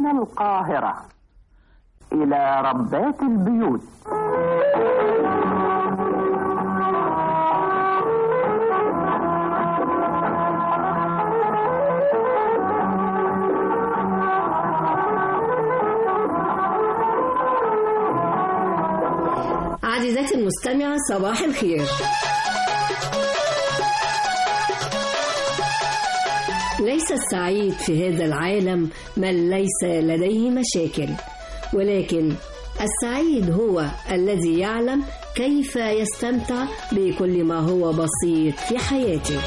من القاهرة إلى ربات البيوت عزيزتي المستمعة صباح الخير ليس السعيد في هذا العالم من ليس لديه مشاكل ولكن السعيد هو الذي يعلم كيف يستمتع بكل ما هو بسيط في حياته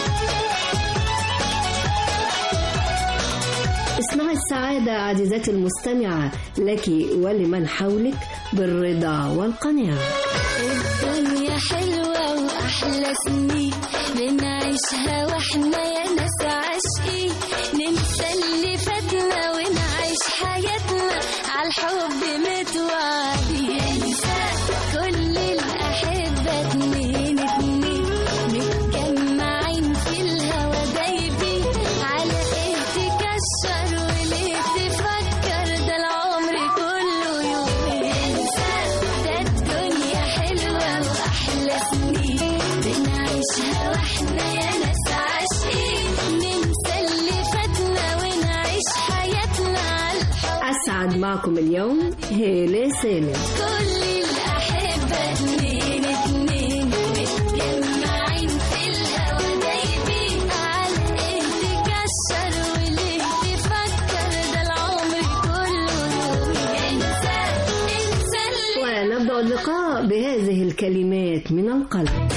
اسمع السعادة عزيزتي المستمعة لك ولمن حولك بالرضا والقناعة الدنيا حلوة وأحلى سنين بنعيشها وإحنا يا ناس عاشقين ننسى اللي فاتنا ونعيش حياتنا عالحب متوعدين ننسى كل الأحبة اتنين اتنين متجمعين في الهوا دايبين على إيه تكشر وليه تفكر ده العمر كله يومين ده الدنيا حلوة وأحلى سنين بنعيشها واحنا يا ناس عاشقين ننسى اللي فاتنا ونعيش حياتنا عالحب أسعد معكم اليوم هيلة سالم كل الأحبة اتنين اتنين متجمعين في الهوا دايبين على إيه تكشر وليه تفكر ده العمر كله يوم انسى انسى اللي ونبدأ اللقاء بهذه الكلمات من القلب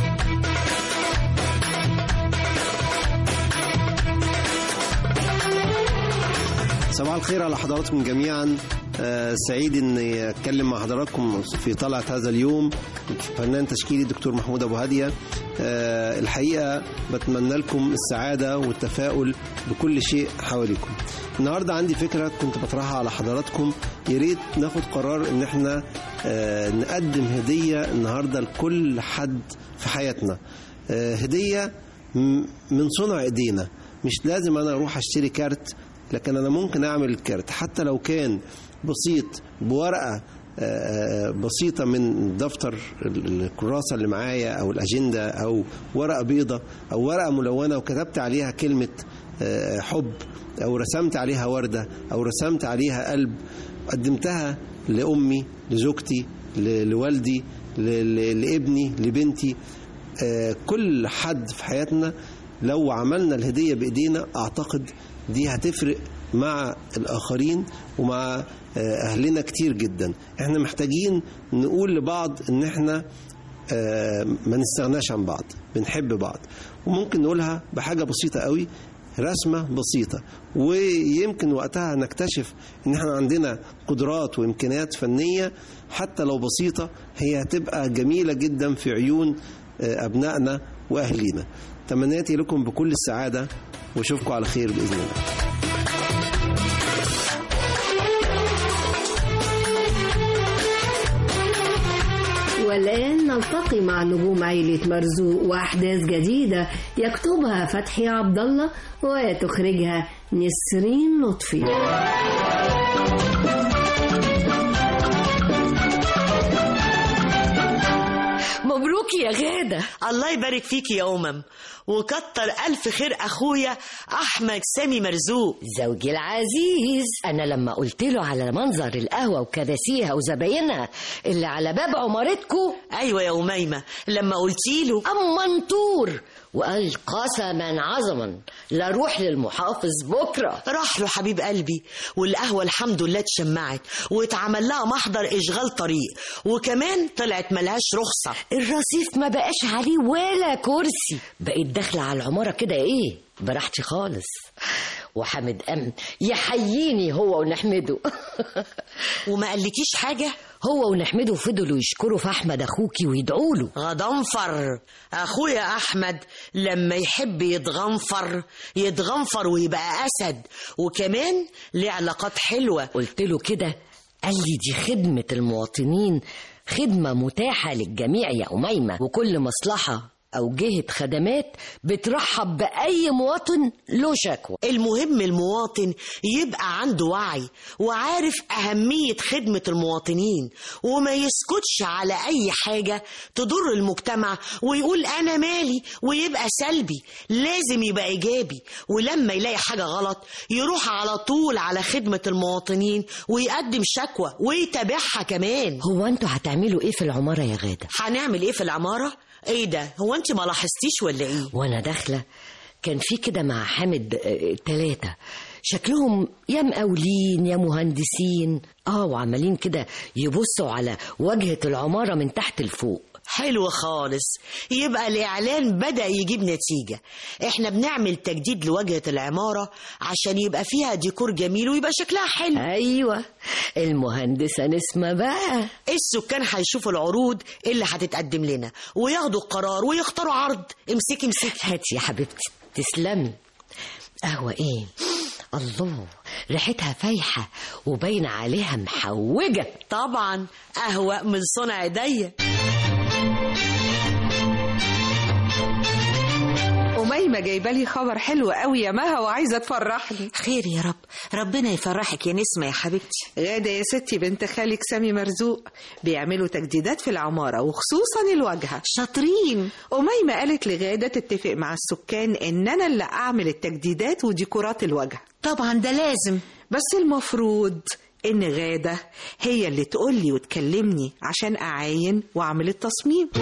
صباح الخير على حضراتكم جميعا آه، سعيد اني اتكلم مع حضراتكم في طلعه هذا اليوم فنان تشكيلي الدكتور محمود ابو هاديه آه، الحقيقه بتمنى لكم السعاده والتفاؤل بكل شيء حواليكم النهارده عندي فكره كنت بطرحها على حضراتكم يا ريت ناخد قرار ان احنا آه، نقدم هديه النهارده لكل حد في حياتنا آه، هديه م- من صنع ايدينا مش لازم انا اروح اشتري كارت لكن انا ممكن اعمل الكارت حتى لو كان بسيط بورقه آه، بسيطة من دفتر ال- الكراسة اللي معايا أو الأجندة أو ورقة بيضة أو ورقة ملونة وكتبت عليها كلمة آه، حب أو رسمت عليها وردة أو رسمت عليها قلب قدمتها لأمي لزوجتي ل- لوالدي ل- ل- لابني لبنتي آه، كل حد في حياتنا لو عملنا الهدية بإيدينا أعتقد دي هتفرق مع الآخرين ومع آه، أهلنا كتير جدا احنا محتاجين نقول لبعض ان احنا آه، ما نستغناش عن بعض بنحب بعض وممكن نقولها بحاجة بسيطة قوي رسمة بسيطة ويمكن وقتها نكتشف ان احنا عندنا قدرات وامكانيات فنية حتى لو بسيطة هي هتبقى جميلة جدا في عيون آه، ابنائنا واهلينا تمنياتي لكم بكل السعادة واشوفكم على خير بإذن الله والآن نلتقي مع نجوم عيلة مرزوق وأحداث جديدة يكتبها فتحي عبد الله وتخرجها نسرين لطفي مبروك يا غادة الله يبارك فيك يا أمم وكتر ألف خير أخويا أحمد سامي مرزوق زوجي العزيز أنا لما قلت له على منظر القهوة وكراسيها وزباينها اللي على باب عمارتكو أيوة يا أميمة لما قلتي له أما منطور وقال قسما عظما لا روح للمحافظ بكرة راح له حبيب قلبي والقهوة الحمد لله اتشمعت واتعمل لها محضر إشغال طريق وكمان طلعت ملهاش رخصة الرصيف ما بقاش عليه ولا كرسي بقيت داخلة على العمارة كده ايه براحتي خالص وحامد أمن يحييني هو ونحمده وما قالكيش حاجة هو ونحمده فضلوا يشكروا في أحمد أخوكي ويدعوا له غضنفر أخويا أحمد لما يحب يتغنفر يتغنفر ويبقى أسد وكمان ليه علاقات حلوة قلت له كده قال لي دي خدمة المواطنين خدمة متاحة للجميع يا أميمة وكل مصلحة أو جهة خدمات بترحب بأي مواطن له شكوى المهم المواطن يبقى عنده وعي وعارف أهمية خدمة المواطنين وما يسكتش على أي حاجة تضر المجتمع ويقول أنا مالي ويبقى سلبي لازم يبقى إيجابي ولما يلاقي حاجة غلط يروح على طول على خدمة المواطنين ويقدم شكوى ويتابعها كمان هو أنتوا هتعملوا إيه في العمارة يا غادة؟ هنعمل إيه في العمارة؟ إيه ده؟ هو أنت ما لاحظتيش ولا إيه؟ وأنا داخلة كان في كده مع حامد آه، تلاتة شكلهم يا مقاولين يا مهندسين اه وعمالين كده يبصوا على واجهة العمارة من تحت لفوق حلو خالص يبقى الإعلان بدأ يجيب نتيجة احنا بنعمل تجديد لواجهة العمارة عشان يبقى فيها ديكور جميل ويبقى شكلها حلو ايوه المهندسة نسمة بقى السكان هيشوفوا العروض اللي هتتقدم لنا وياخدوا القرار ويختاروا عرض امسكي امسكي هاتي يا حبيبتي تسلمي قهوة ايه الله ريحتها فايحة وباين عليها محوجة طبعا قهوة من صنع ايديا أميمة جايبة لي خبر حلو قوي يا مها وعايزة تفرحني خير يا رب ربنا يفرحك يا نسمة يا حبيبتي غادة يا ستي بنت خالك سامي مرزوق بيعملوا تجديدات في العمارة وخصوصا الواجهة شاطرين أميمة قالت لغادة تتفق مع السكان إن أنا اللي أعمل التجديدات وديكورات الواجهة طبعا ده لازم بس المفروض إن غادة هي اللي تقولي وتكلمني عشان أعاين وأعمل التصميم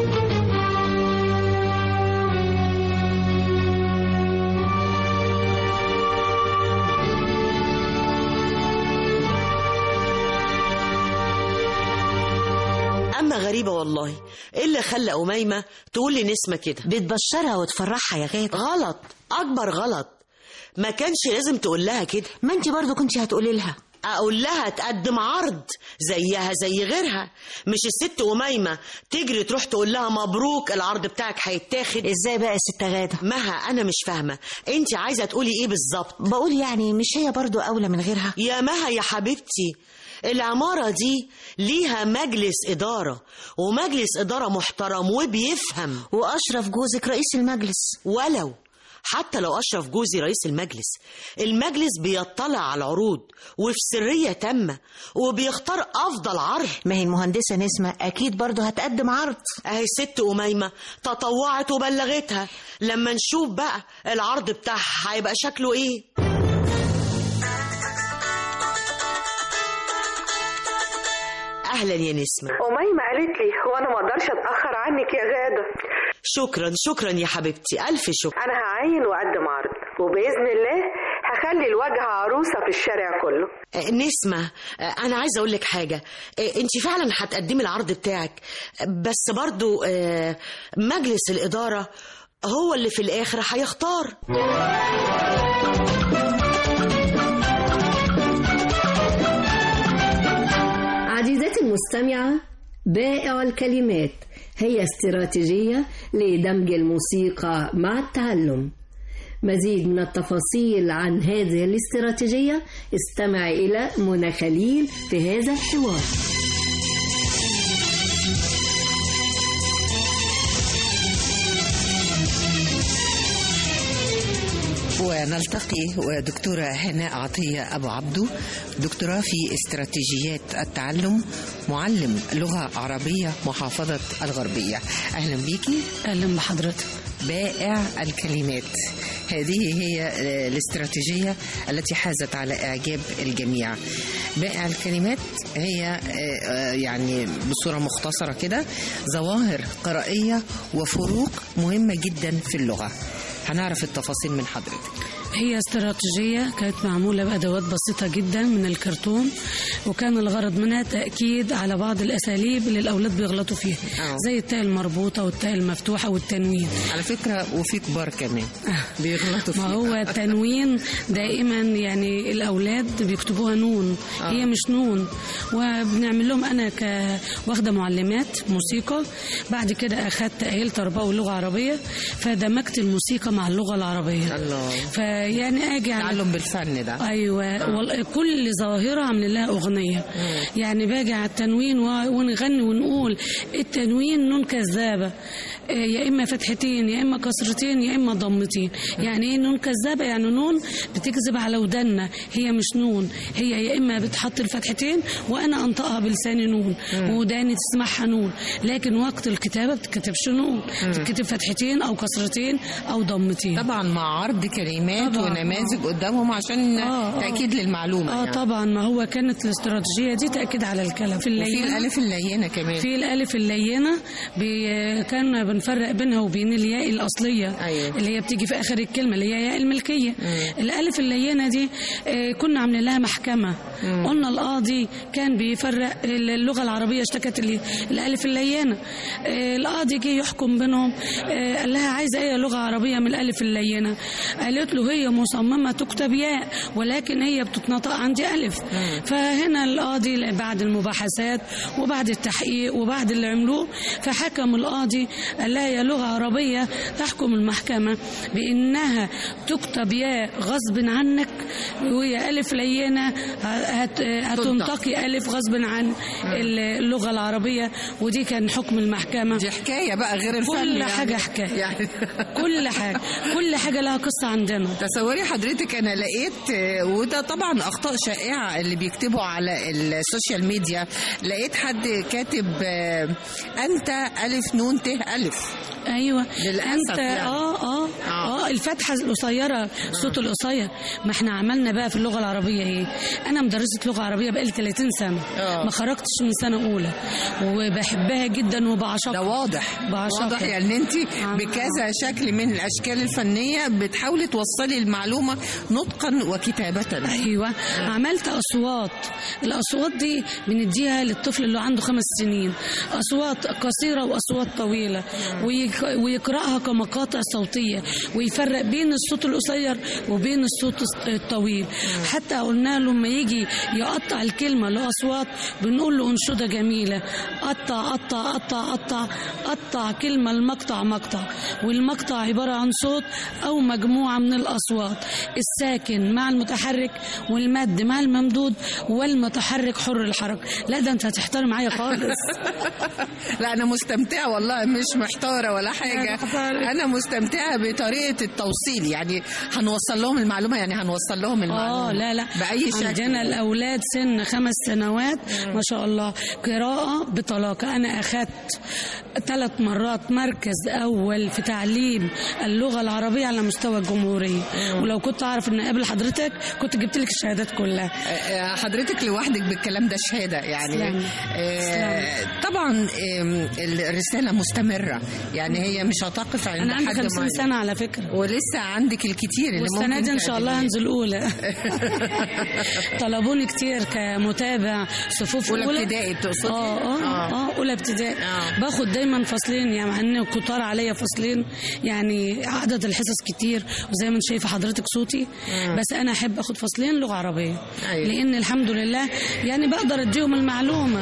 أما غريبة والله إيه اللي خلى أميمة تقول لي نسمة كده بتبشرها وتفرحها يا غادة غلط أكبر غلط ما كانش لازم تقول لها كده ما انت برضو كنت هتقولي لها اقول لها تقدم عرض زيها زي غيرها مش الست أميمة تجري تروح تقول لها مبروك العرض بتاعك هيتاخد ازاي بقى يا ست غادة مها انا مش فاهمة انت عايزة تقولي ايه بالظبط بقول يعني مش هي برضو أولى من غيرها يا مها يا حبيبتي العمارة دي ليها مجلس إدارة ومجلس إدارة محترم وبيفهم وأشرف جوزك رئيس المجلس ولو حتى لو أشرف جوزي رئيس المجلس المجلس بيطلع على العروض وفي سرية تامة وبيختار أفضل عرض ما هي المهندسة نسمة أكيد برضو هتقدم عرض أهي ست أميمة تطوعت وبلغتها لما نشوف بقى العرض بتاعها هيبقى شكله إيه أهلا يا نسمة أميمة قالت لي هو أنا ما أقدرش أتأخر عنك يا غادة شكرا شكرا يا حبيبتي ألف شكر أنا هعين وأقدم عرض وبإذن الله هخلي الواجهة عروسة في الشارع كله آه، نسمة آه، أنا عايزة أقول لك حاجة أنت فعلا هتقدمي العرض بتاعك آه، بس برضو آه، مجلس الإدارة هو اللي في الآخر هيختار عزيزتي المستمعة بائع الكلمات هي استراتيجية لدمج الموسيقى مع التعلم مزيد من التفاصيل عن هذه الاستراتيجية استمع إلى منى خليل في هذا الحوار ونلتقي ودكتورة هناء عطية أبو عبدو دكتوراه في استراتيجيات التعلم معلم لغة عربية محافظة الغربية أهلا بيكي أهلا بحضرتك بائع الكلمات هذه هي الاستراتيجية التي حازت على إعجاب الجميع بائع الكلمات هي آه، يعني بصورة مختصرة كده ظواهر قرائية وفروق مهمة جدا في اللغة هنعرف التفاصيل من حضرتك هي استراتيجية كانت معمولة بأدوات بسيطة جدا من الكرتون وكان الغرض منها تأكيد على بعض الأساليب اللي الأولاد بيغلطوا فيها آه. زي التاء المربوطة والتاء المفتوحة والتنوين على فكرة وفي كبار كمان بيغلطوا ما فيها هو التنوين دائما يعني الأولاد بيكتبوها نون آه. هي مش نون وبنعمل لهم أنا ك واخدة معلمات موسيقى بعد كده أخدت تأهيل تربوي ولغة عربية فدمجت الموسيقى مع اللغة العربية الله فيعني أجي على تعلم بالفن ده ايوه وال- كل ظاهره عاملين لها اغنيه يعني باجي على التنوين و- ونغني ونقول التنوين نون كذابه آه، يا اما فتحتين يا اما كسرتين يا اما ضمتين يعني ايه نون كذابه يعني نون بتكذب على ودنا هي مش نون هي يا اما بتحط الفتحتين وانا انطقها بلساني نون وداني تسمعها نون لكن وقت الكتابه بتتكتبش نون بتتكتب فتحتين او كسرتين او ضمتين طبعا مع عرض كلمات طبعاً. ونماذج قدامهم عشان آه، آه. تاكيد للمعلومه اه يعني. طبعا ما هو كانت الاستراتيجيه دي تاكيد على الكلام في وفي الليل الالف اللينه كمان في الالف اللينه بي كان بنفرق بينها وبين الياء الاصليه أيوة. اللي هي بتيجي في اخر الكلمه اللي هي ياء الملكيه الالف اللينه دي آه، كنا عاملين لها محكمه قلنا القاضي كان بيفرق اللغه العربيه اشتكت ال- الالف اللينه آه، القاضي جه يحكم بينهم آه، قال لها عايزه ايه لغه عربيه من الالف اللينه قالت له هي مصممه تكتب ياء ولكن هي بتتنطق عندي الف فهنا القاضي بعد المباحثات وبعد التحقيق وبعد اللي عملوه فحكم القاضي قال لها يا لغه عربيه تحكم المحكمه بانها تكتب ياء غصب عنك وهي الف لينه هت- هتنطقي الف غصب عن اللغه العربيه ودي كان حكم المحكمه دي حكايه بقى غير الفن كل يعني. حاجه حكايه يعني كل حاجه كل حاجه لها قصه عندنا تصوري حضرتك انا لقيت آه، وده طبعا اخطاء شائعه اللي بيكتبوا على السوشيال ميديا لقيت حد كاتب آه، انت الف نون ت الف ايوه للأسف انت يعني. اه اه آه. اه الفتحه القصيره الصوت القصير ما احنا عملنا بقى في اللغه العربيه ايه انا مدرسه لغه عربيه بقالي 30 سنه آه. ما خرجتش من سنه اولى وبحبها جدا ده وبعشقها واضح بعشقها. واضح يعني انت بكذا شكل من الاشكال الفنيه بتحاولي توصلي المعلومه نطقا وكتابه ايوه عملت اصوات الاصوات دي بنديها للطفل اللي عنده خمس سنين اصوات قصيره واصوات طويله ويك- ويقراها كمقاطع صوتيه ويفرق بين الصوت القصير وبين الصوت الس- الطويل حتى قلنا له لما يجي يقطع الكلمه لاصوات بنقول له انشوده جميله قطع قطع قطع قطع قطع كلمه المقطع مقطع والمقطع عباره عن صوت او مجموعه من الاصوات الساكن مع المتحرك والمد مع الممدود والمتحرك حر الحركه لا ده انت هتحتار معايا خالص لا انا مستمتعه والله مش محتاره ولا حاجه محتارة. انا مستمتعه بطريقه التوصيل يعني هنوصل لهم المعلومه يعني هنوصل لهم المعلومه اه لا لا باي شكل عندنا الاولاد سن خمس سنوات ما شاء الله قراءه بطلاقه انا اخذت ثلاث مرات مركز اول في تعليم اللغه العربيه على مستوى الجمهوريه ولو كنت اعرف ان قبل حضرتك كنت جبت لك الشهادات كلها آه، حضرتك لوحدك بالكلام ده شهاده يعني تسلمي. آه، طبعا آم، الرساله مستمره يعني هي مش هتقف عند انا عندي حد 50 معين. سنه على فكره ولسه عندك الكتير اللي والسنه ممكن دي ان شاء الله تقدميه. هنزل اولى طلبوني كتير كمتابع صفوف أولى اولى ابتدائي تقصدي؟ اه اه آه. اه اولى ابتدائي آه. باخد دايما فصلين يعني مع ان كتار عليا فصلين يعني عدد الحصص كتير وزي ما انت شايفه حضرتك صوتي بس انا احب اخد فصلين لغه عربيه أيوة. لان الحمد لله يعني بقدر اديهم المعلومه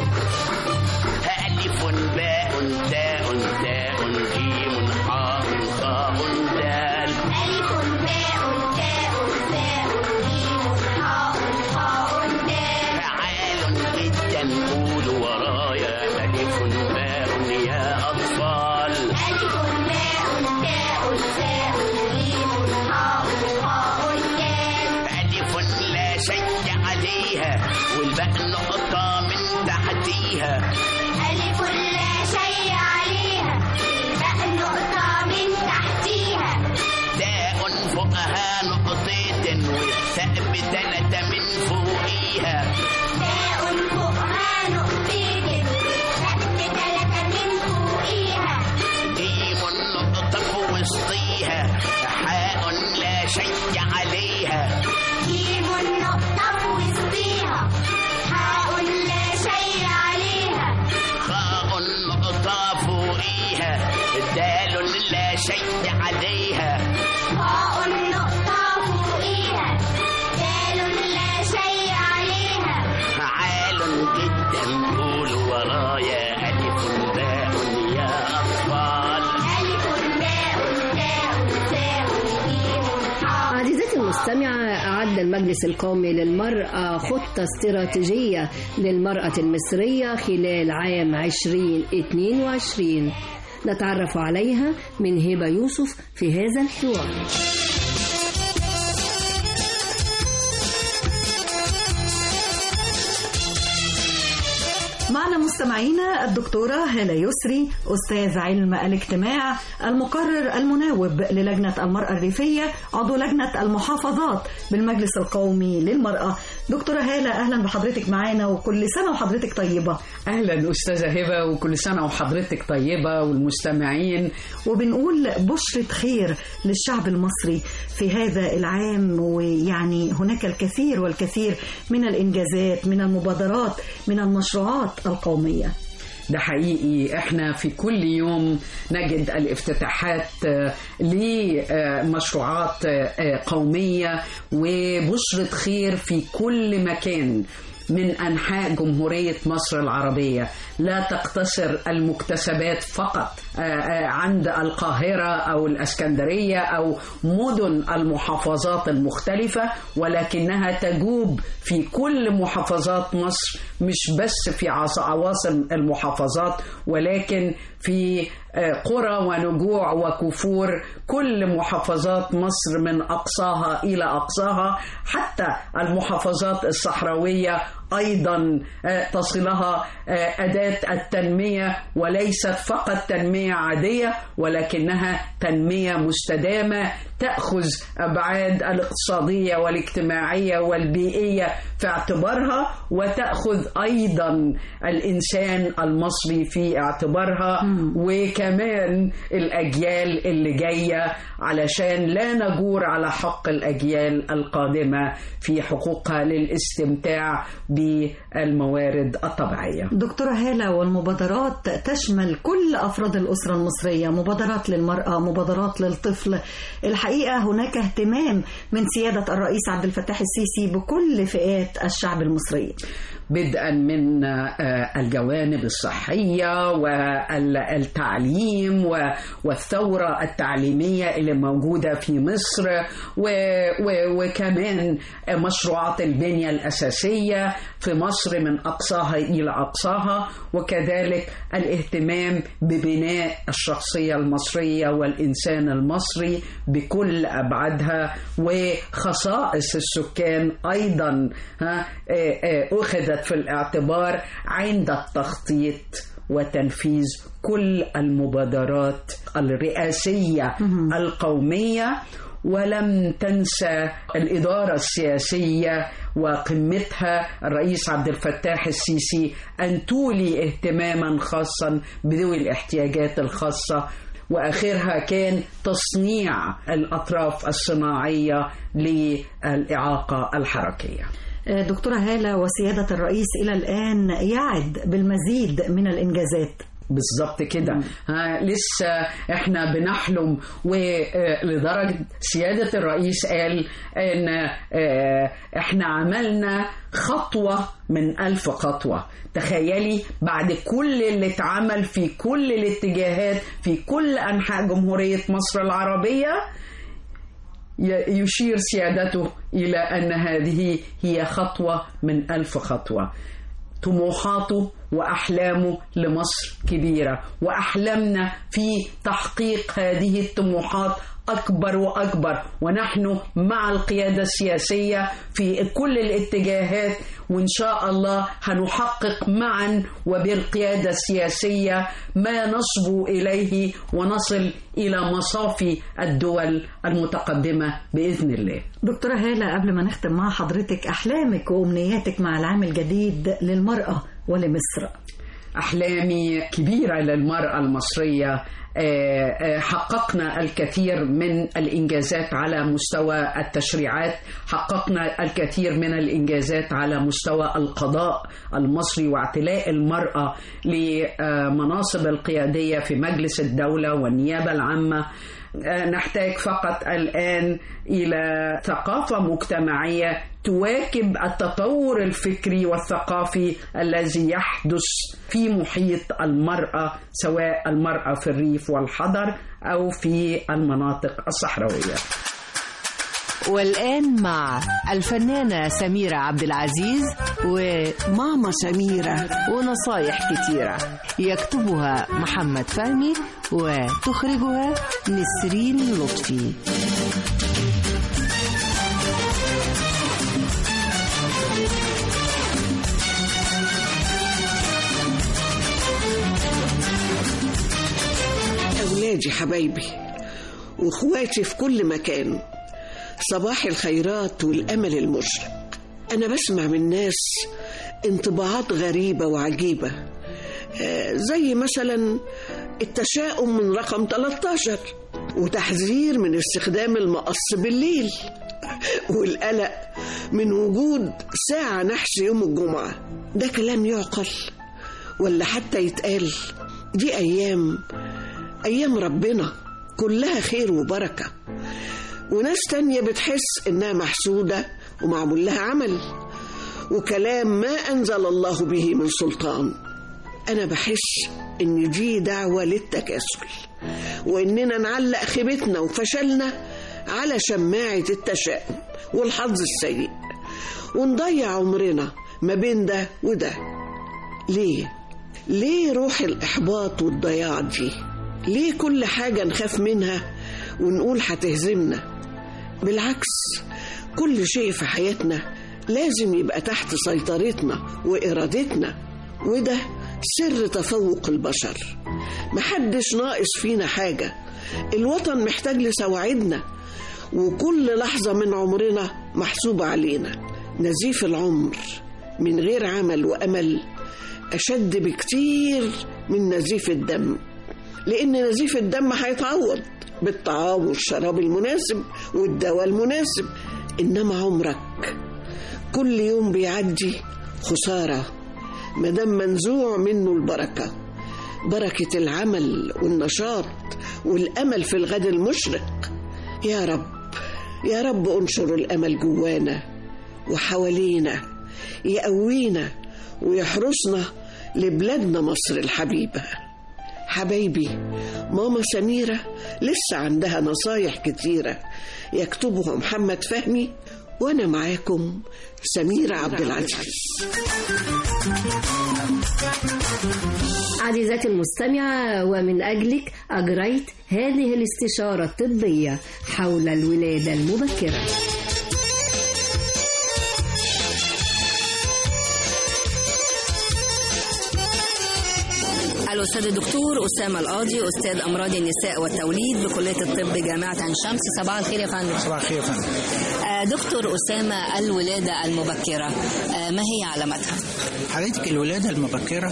ألف باء تاء تاء جيم حاء خاء دال ألف باء تاء تاء جيم حاء خاء دال فعال جدا قول ورايا ألف باء يا أطفال ألف باء تاء تاء جيم حاء خاء دال ألف لا شيء عليها والباء نقطة من تحتيها ألف لا شيء عليها باء نقطة من تحتيها تاء فوقها نقطتين والثاء بتلاتة من فوقيها تاء فوقها نقطتين تحت ثلاثة من فوقيها جيم نقطة في وسطيها حاء لا شيء عليها جيم نقطة في وسطيها حاء لا شيء عليها خاء نقطة فوقيها دال لا شيء عليها خاء نقطة فوقيها دال لا شيء عليها عال جدا قول ورايا ألف باء يا أطفال ألف باء تاء تاء جيم حاء عزيزتي المستمعة أعد المجلس القومي للمرأة خطة استراتيجية للمرأة المصرية خلال عام 2022 نتعرف عليها من هبة يوسف في هذا الحوار معنا مستمعينا الدكتورة هالة يسري أستاذ علم الاجتماع المقرر المناوب للجنة المرأة الريفية عضو لجنة المحافظات بالمجلس القومي للمرأة دكتورة هالة أهلا بحضرتك معانا وكل سنة وحضرتك طيبة اهلا استاذه هبه وكل سنه وحضرتك طيبه والمستمعين وبنقول بشرة خير للشعب المصري في هذا العام ويعني هناك الكثير والكثير من الإنجازات من المبادرات من المشروعات القومية ده حقيقي احنا في كل يوم نجد الافتتاحات آه، لمشروعات آه، قوميه وبشره خير في كل مكان من انحاء جمهوريه مصر العربيه لا تقتصر المكتسبات فقط آه، آه، عند القاهره او الاسكندريه او مدن المحافظات المختلفه ولكنها تجوب في كل محافظات مصر مش بس في عاص- عواصم المحافظات ولكن في آه، قرى ونجوع وكفور كل محافظات مصر من اقصاها الى اقصاها حتى المحافظات الصحراويه ايضا آه، تصلها آه، اداه التنميه وليست فقط تنميه عاديه ولكنها تنميه مستدامه تاخذ ابعاد الاقتصاديه والاجتماعيه والبيئيه في اعتبارها وتاخذ ايضا الانسان المصري في اعتبارها وكمان الاجيال اللي جايه علشان لا نجور على حق الاجيال القادمه في حقوقها للاستمتاع بالموارد الطبيعيه دكتورة هالة والمبادرات تشمل كل أفراد الأسرة المصرية مبادرات للمرأة مبادرات للطفل الحقيقة هناك اهتمام من سيادة الرئيس عبد الفتاح السيسي بكل فئات الشعب المصري بدءا من آه، الجوانب الصحية والتعليم و- والثورة التعليمية اللي موجودة في مصر و- و- وكمان مشروعات البنية الأساسية في مصر من أقصاها إلى أقصاها وكذلك الاهتمام ببناء الشخصية المصرية والإنسان المصري بكل أبعادها وخصائص السكان أيضا ها، آه، آه، أخذت في الاعتبار عند التخطيط وتنفيذ كل المبادرات الرئاسية القومية ولم تنسى الإدارة السياسية وقمتها الرئيس عبد الفتاح السيسي أن تولي اهتماما خاصا بذوي الاحتياجات الخاصة واخرها كان تصنيع الاطراف الصناعيه للاعاقه الحركيه دكتورة هالة وسيادة الرئيس إلى الآن يعد بالمزيد من الإنجازات بالظبط كده ها لسه احنا بنحلم ولدرجه سياده الرئيس قال ان آه، احنا عملنا خطوه من ألف خطوه تخيلي بعد كل اللي اتعمل في كل الاتجاهات في كل انحاء جمهوريه مصر العربيه ي- يشير سيادته إلى أن هذه هي خطوة من ألف خطوة طموحاته وأحلامه لمصر كبيرة وأحلامنا في تحقيق هذه الطموحات أكبر وأكبر ونحن مع القيادة السياسية في كل الاتجاهات وإن شاء الله هنحقق معا وبالقيادة السياسية ما نصبو إليه ونصل إلى مصافي الدول المتقدمة بإذن الله دكتورة هالة قبل ما نختم مع حضرتك أحلامك وأمنياتك مع العام الجديد للمرأة ولمصر أحلامي كبيرة للمرأة المصرية آه، آه، حققنا الكثير من الإنجازات على مستوى التشريعات حققنا الكثير من الإنجازات على مستوى القضاء المصري واعتلاء المرأة لمناصب القيادية في مجلس الدولة والنيابة العامة آه، نحتاج فقط الآن إلى ثقافة مجتمعية تواكب التطور الفكري والثقافي الذي يحدث في محيط المرأة سواء المرأة في الريف والحضر أو في المناطق الصحراوية والآن مع الفنانة سميرة عبد العزيز وماما سميرة ونصايح كتيرة يكتبها محمد فهمي وتخرجها نسرين لطفي أولادي حبايبي وإخواتي في كل مكان صباح الخيرات والأمل المشرق أنا بسمع من ناس انطباعات غريبة وعجيبة آه، زي مثلا التشاؤم من رقم 13 وتحذير من استخدام المقص بالليل والقلق من وجود ساعة نحس يوم الجمعة ده كلام يعقل ولا حتى يتقال دي أيام أيام ربنا كلها خير وبركة وناس تانية بتحس إنها محسودة ومعمول لها عمل وكلام ما أنزل الله به من سلطان أنا بحس إن دي دعوة للتكاسل وإننا نعلق خيبتنا وفشلنا على شماعة التشاؤم والحظ السيء ونضيع عمرنا ما بين ده وده ليه؟ ليه روح الإحباط والضياع دي؟ ليه كل حاجة نخاف منها ونقول هتهزمنا؟ بالعكس كل شيء في حياتنا لازم يبقى تحت سيطرتنا وإرادتنا وده سر تفوق البشر محدش ناقص فينا حاجة الوطن محتاج لسواعدنا وكل لحظة من عمرنا محسوبة علينا نزيف العمر من غير عمل وأمل أشد بكتير من نزيف الدم لأن نزيف الدم هيتعوض بالطعام والشراب المناسب والدواء المناسب إنما عمرك كل يوم بيعدي خسارة مدام منزوع منه البركة بركة العمل والنشاط والأمل في الغد المشرق يا رب يا رب انشر الأمل جوانا وحوالينا يقوينا ويحرسنا لبلادنا مصر الحبيبة حبايبي ماما سميرة لسه عندها نصايح كتيرة يكتبها محمد فهمي وأنا معاكم سميرة عبد العزيز عزيزتي المستمعة ومن أجلك أجريت هذه الاستشارة الطبية حول الولادة المبكرة الأستاذ الدكتور أسامة القاضي أستاذ أمراض النساء والتوليد بكلية الطب جامعة عين شمس صباح الخير يا فندم صباح الخير يا فندم آه، دكتور أسامة الولادة المبكرة آه، ما هي علاماتها؟ حضرتك الولادة المبكرة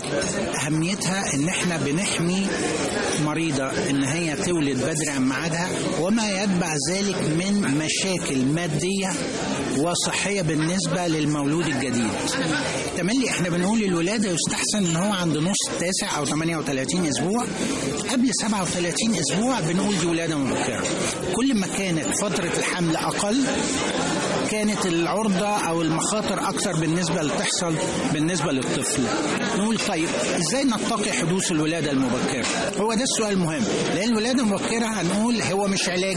أهميتها إن إحنا بنحمي مريضة إن هي تولد بدري عن ميعادها وما يتبع ذلك من مشاكل مادية وصحية بالنسبة للمولود الجديد تملي إحنا بنقول الولادة يستحسن إن هو عند نص التاسع أو 38 أسبوع قبل 37 أسبوع بنقول دي ولادة مبكرة كل ما كانت فترة الحمل أقل كانت العرضة أو المخاطر أكثر بالنسبة اللي تحصل بالنسبة للطفل نقول طيب إزاي نتقي حدوث الولادة المبكرة هو ده السؤال المهم لأن الولادة المبكرة هنقول هو مش علاج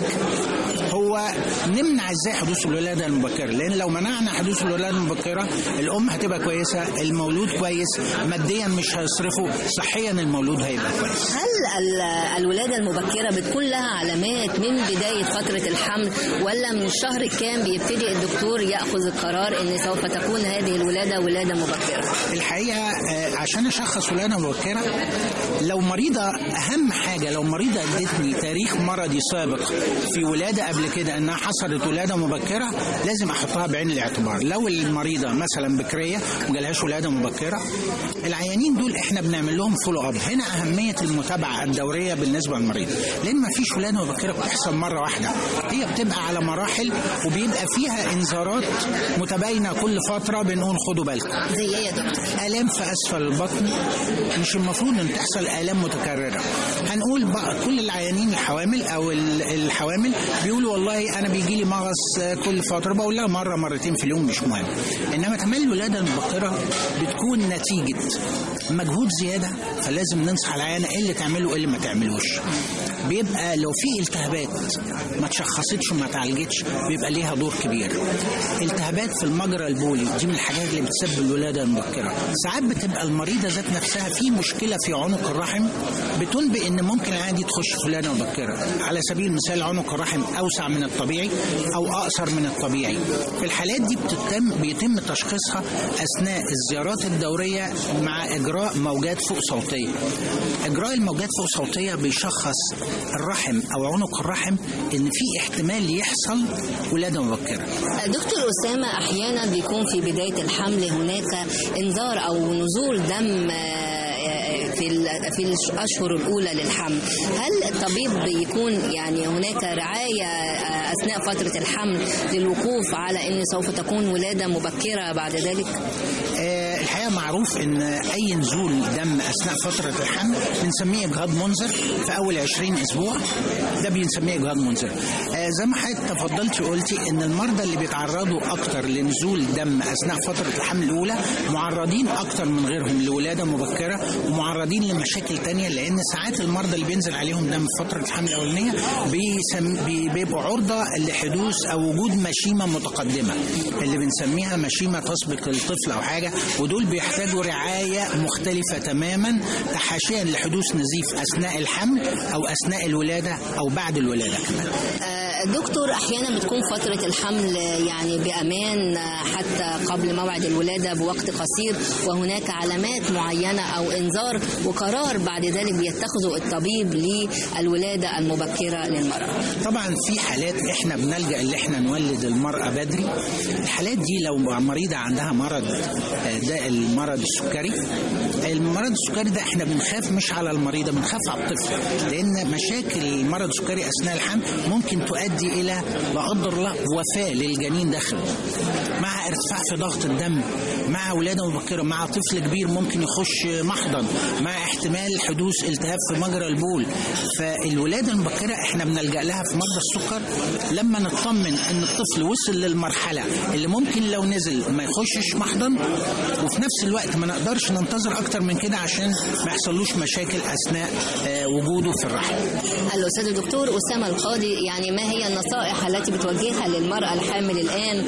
هو نمنع ازاي حدوث الولاده المبكره لان لو منعنا حدوث الولاده المبكره الام هتبقى كويسه المولود كويس ماديا مش هيصرفه صحيا المولود هيبقى كويس هل ال- الولادة المبكرة بتكون لها علامات من بداية فترة الحمل ولا من الشهر الكام بيبتدي الدكتور يأخذ القرار إن سوف تكون هذه الولادة ولادة مبكرة؟ الحقيقه آه، عشان اشخص ولاده مبكره لو مريضه اهم حاجه لو مريضه ادتني تاريخ مرضي سابق في ولاده قبل كده انها حصلت ولاده مبكره لازم احطها بعين الاعتبار لو المريضه مثلا بكريه وجالهاش ولاده مبكره العيانين دول احنا بنعمل لهم فولو اب هنا اهميه المتابعه الدوريه بالنسبه للمريض لان ما فيش ولاده مبكره بتحصل مره واحده هي بتبقى على مراحل وبيبقى فيها انذارات متباينه كل فتره بنقول خدوا بالكم زي ايه يا دكتور؟ الام في اسفل البطن مش المفروض ان تحصل الام متكرره هنقول بقى كل العيانين الحوامل او ال- الحوامل بيقولوا والله انا بيجي لي مغص كل فتره بقول لها مره مرتين في اليوم مش مهم انما تملي الولاده المبكره بتكون نتيجه مجهود زياده فلازم ننصح العيانه ايه اللي تعمله وايه اللي ما تعملوش بيبقى لو في التهابات ما تشخصتش وما اتعالجتش بيبقى ليها دور كبير التهابات في المجرى البولي دي من الحاجات اللي بتسبب الولاده المبكره ساعات بتبقى المريضه ذات نفسها في مشكله في عنق الرحم بتنبئ ان ممكن العادي تخش في ولاده مبكره على سبيل المثال عنق الرحم اوسع من الطبيعي او اقصر من الطبيعي في الحالات دي بتتم بيتم تشخيصها اثناء الزيارات الدوريه مع اجراء موجات فوق صوتيه اجراء الموجات فوق صوتيه بيشخص الرحم او عنق الرحم ان في احتمال يحصل ولاده مبكره دكتور أسامة أحيانا بيكون في بداية الحمل هناك إنذار أو نزول دم آه، في ال- في الأشهر الأولى للحمل هل الطبيب بيكون يعني هناك رعاية آه، أثناء فترة الحمل للوقوف على أن سوف تكون ولادة مبكرة بعد ذلك؟ آه، الحقيقه معروف ان اي نزول دم اثناء فتره الحمل بنسميه اجهاض منذر في اول 20 اسبوع ده بنسميه اجهاض منذر آه، زي ما حضرتك تفضلتي وقلتي ان المرضى اللي بيتعرضوا اكتر لنزول دم اثناء فتره الحمل الاولى معرضين اكتر من غيرهم لولاده مبكره ومعرضين لمشاكل تانية لان ساعات المرضى اللي بينزل عليهم دم في فتره الحمل الاولانيه بيسم... بي- بيبقوا عرضه لحدوث او وجود مشيمه متقدمه اللي بنسميها مشيمه تسبق الطفل او حاجه ودول بيحتاجوا رعايه مختلفه تماما تحاشيا لحدوث نزيف اثناء الحمل او اثناء الولاده او بعد الولاده كمان آه، دكتور احيانا بتكون فتره الحمل يعني بامان آه، حتى قبل موعد الولاده بوقت قصير وهناك علامات معينه او انذار وقرار بعد ذلك بيتخذه الطبيب للولاده المبكره للمراه طبعا في حالات احنا بنلجا ان احنا نولد المراه بدري الحالات دي لو مريضه عندها مرض آه، ده المرض السكري المرض السكري ده احنا بنخاف مش على المريضه بنخاف على الطفل لان مشاكل المرض السكري اثناء الحمل ممكن تؤدي الى لا قدر الله وفاه للجنين داخله مع ارتفاع في ضغط الدم مع ولاده مبكره مع طفل كبير ممكن يخش محضن مع احتمال حدوث التهاب في مجرى البول فالولاده المبكره احنا بنلجا لها في مرضى السكر لما نطمن ان الطفل وصل للمرحله اللي ممكن لو نزل ما يخشش محضن وفي نفس الوقت ما نقدرش ننتظر اكتر من كده عشان ما يحصلوش مشاكل اثناء آه، وجوده في الرحم الاستاذ الدكتور اسامه القاضي يعني ما هي النصائح التي بتوجهها للمراه الحامل الان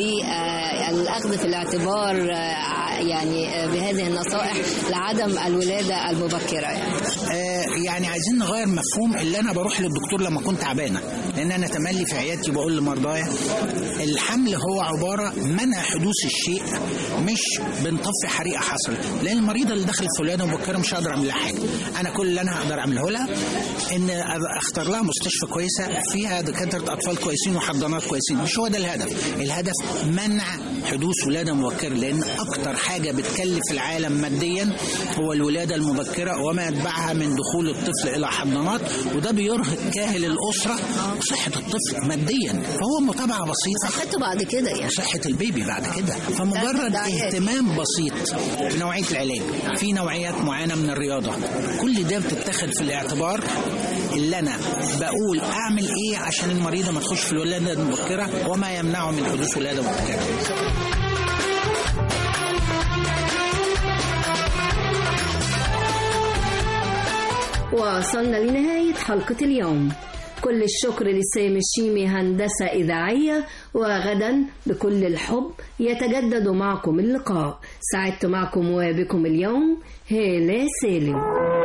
للاخذ في الاعتبار آه، يعني آه، بهذه النصائح لعدم الولاده المبكره يعني آه، يعني عايزين نغير مفهوم اللي انا بروح للدكتور لما كنت تعبانه لان انا تملي في عيادتي بقول لمرضايا الحمل هو عباره منع حدوث الشيء مش بنطفي حريقه حصلت لان المريضه اللي دخلت في ولاده مبكره مش هقدر اعمل لها حاجه انا كل اللي انا هقدر اعمله لها ان أبقى اختار لها مستشفى كويسه فيها دكاتره اطفال كويسين وحضانات كويسين مش هو ده الهدف الهدف منع حدوث ولاده مبكره لان اكتر حاجه بتكلف العالم ماديا هو الولاده المبكره وما يتبعها من دخول الطفل الى حضانات وده بيرهق كاهل الاسره وصحه الطفل ماديا فهو متابعه بسيطه صحته بعد كده يعني صحه البيبي بعد كده فمجرد اهتمام بسيط بنوعيه العلاج في نوعيات معينه من الرياضه كل ده بتتخذ في الاعتبار اللي انا بقول اعمل ايه عشان المريضه ما تخش في الولاده المبكره وما يمنعه من حدوث ولاده مبكره وصلنا لنهاية حلقة اليوم كل الشكر لسامي الشيمي هندسة إذاعية وغدا بكل الحب يتجدد معكم اللقاء سعدت معكم وبكم اليوم هالة سالم